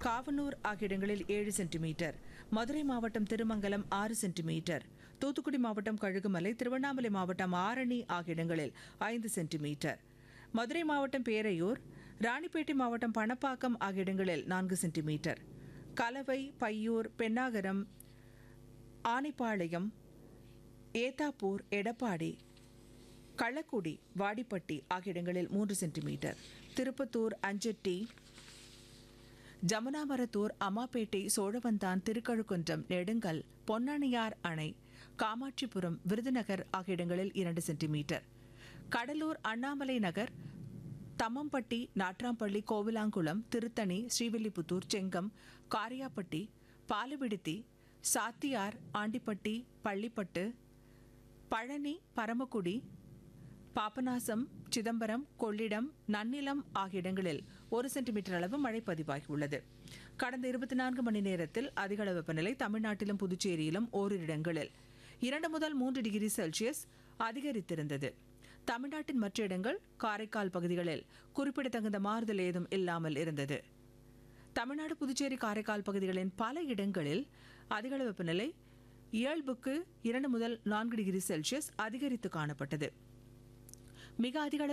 காவனூர் ஆகிய இடங்களில் ஏழு சென்டிமீட்டர் மதுரை மாவட்டம் திருமங்கலம் ஆறு சென்டிமீட்டர் தூத்துக்குடி மாவட்டம் கழுகுமலை திருவண்ணாமலை மாவட்டம் ஆரணி ஆகிய இடங்களில் ஐந்து சென்டிமீட்டர் மதுரை மாவட்டம் பேரையூர் ராணிப்பேட்டை மாவட்டம் பணப்பாக்கம் ஆகிய இடங்களில் நான்கு சென்டிமீட்டர் கலவை பையூர் பெண்ணாகரம் ஆனைப்பாளையம் ஏத்தாப்பூர் எடப்பாடி கள்ளக்குடி வாடிப்பட்டி ஆகிய இடங்களில் மூன்று சென்டிமீட்டர் திருப்பத்தூர் அஞ்சட்டி ஜமுனாமரத்தூர் அம்மாப்பேட்டை சோழவந்தான் திருக்கழுக்குன்றம் நெடுங்கல் பொன்னானியார் அணை காமாட்சிபுரம் விருதுநகர் ஆகிய இடங்களில் இரண்டு சென்டிமீட்டர் கடலூர் அண்ணாமலை நகர் தம்மம்பட்டி நாட்ராம்பள்ளி கோவிலாங்குளம் திருத்தணி ஸ்ரீவில்லிபுத்தூர் செங்கம் காரியாப்பட்டி பாலுவிடுத்தி சாத்தியார் ஆண்டிப்பட்டி பள்ளிப்பட்டு பழனி பரமக்குடி பாபநாசம் சிதம்பரம் கொள்ளிடம் நன்னிலம் ஆகிய இடங்களில் ஒரு சென்டிமீட்டர் அளவு மழை பதிவாகியுள்ளது கடந்த இருபத்தி நான்கு மணி நேரத்தில் அதிகள வெப்பநிலை தமிழ்நாட்டிலும் புதுச்சேரியிலும் ஓரிரு இடங்களில் இரண்டு முதல் மூன்று டிகிரி செல்சியஸ் அதிகரித்திருந்தது தமிழ்நாட்டின் மற்ற இடங்கள் காரைக்கால் பகுதிகளில் குறிப்பிடத்தகுந்த மாறுதல் ஏதும் இல்லாமல் இருந்தது தமிழ்நாடு புதுச்சேரி காரைக்கால் பகுதிகளின் பல இடங்களில் அதிகள வெப்பநிலை இயல்புக்கு இரண்டு முதல் நான்கு டிகிரி செல்சியஸ் அதிகரித்து காணப்பட்டது மிக அதிக அளவு